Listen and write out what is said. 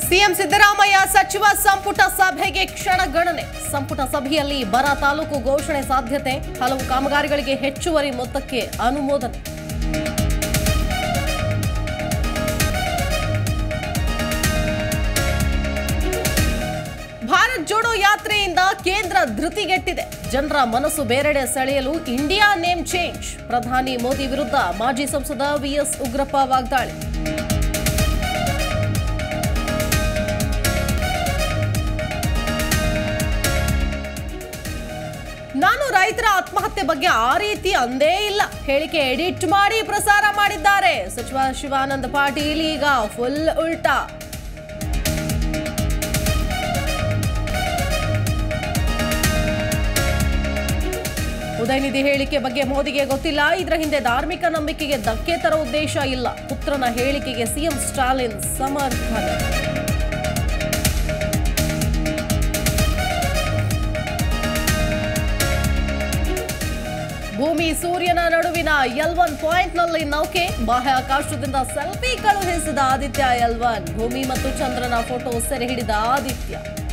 CM Siddaramaiah ಸಚಿವ ಸಂಪುಟ ಸಭೆಗೆ ಕ್ಷಣಗಣನೆ ಸಂಪುಟ ಸಭೆಯಲ್ಲಿ ಬರ ತಾಲೂಕು ಘೋಷಣೆ ಸಾಧ್ಯತೆ ಹಲವು ಕಾಮಗಾರಿಗಳಿಗೆ ಹೆಚ್ಚುವರಿ ಮೊತ್ತಕ್ಕೆ ಅನುಮೋದನೆ ಭಾರತ್ ಜೋಡೋ ಯಾತ್ರೆಯಿಂದ ಕೇಂದ್ರ ಧೃತಿಗೆಟ್ಟಿದೆ ಜನರ ಮನಸ್ಸು ಬೇರೆಡೆ ಸೆಳೆಯಲು ಇಂಡಿಯಾ ನೇಮ್ ಚೇಂಜ್ ಪ್ರಧಾನಿ ಮೋದಿ ವಿರುದ್ಧ ಮಾಜಿ ಸಂಸದ ವಿಎಸ್ ಉಗ್ರಪ್ಪ ವಾಗ್ದಾಳಿ ನಾನು ರೈತರ ಆತ್ಮಹತ್ಯೆ ಬಗ್ಗೆ ಆ ರೀತಿ ಅಂದೇ ಇಲ್ಲ ಹೇಳಿಕೆ ಎಡಿಟ್ ಮಾಡಿ ಪ್ರಸಾರ ಮಾಡಿದ್ದಾರೆ ಸಚಿವ ಶಿವಾನಂದ ಪಾಟೀಲ್ ಈಗ ಫುಲ್ ಉಲ್ಟಾ ಉದಯನಿಧಿ ಹೇಳಿಕೆ ಬಗ್ಗೆ ಮೋದಿಗೆ ಗೊತ್ತಿಲ್ಲ ಇದರ ಹಿಂದೆ ಧಾರ್ಮಿಕ ನಂಬಿಕೆಗೆ ಧಕ್ಕೆ ತರೋ ಉದ್ದೇಶ ಇಲ್ಲ ಪುತ್ರನ ಹೇಳಿಕೆಗೆ ಸಿಎಂ ಸ್ಟಾಲಿನ್ ಸಮರ್ಥನೆ ಭೂಮಿ ಸೂರ್ಯನ ನಡುವಿನ ಎಲ್ ಒನ್ ಪಾಯಿಂಟ್ನಲ್ಲಿ ನೌಕೆ ಬಾಹ್ಯಾಕಾಶದಿಂದ ಸೆಲ್ಫಿ ಕಳುಹಿಸಿದ ಆದಿತ್ಯ ಎಲ್ ಒನ್ ಭೂಮಿ ಮತ್ತು ಚಂದ್ರನ ಫೋಟೋ ಸೆರೆ ಹಿಡಿದ ಆದಿತ್ಯ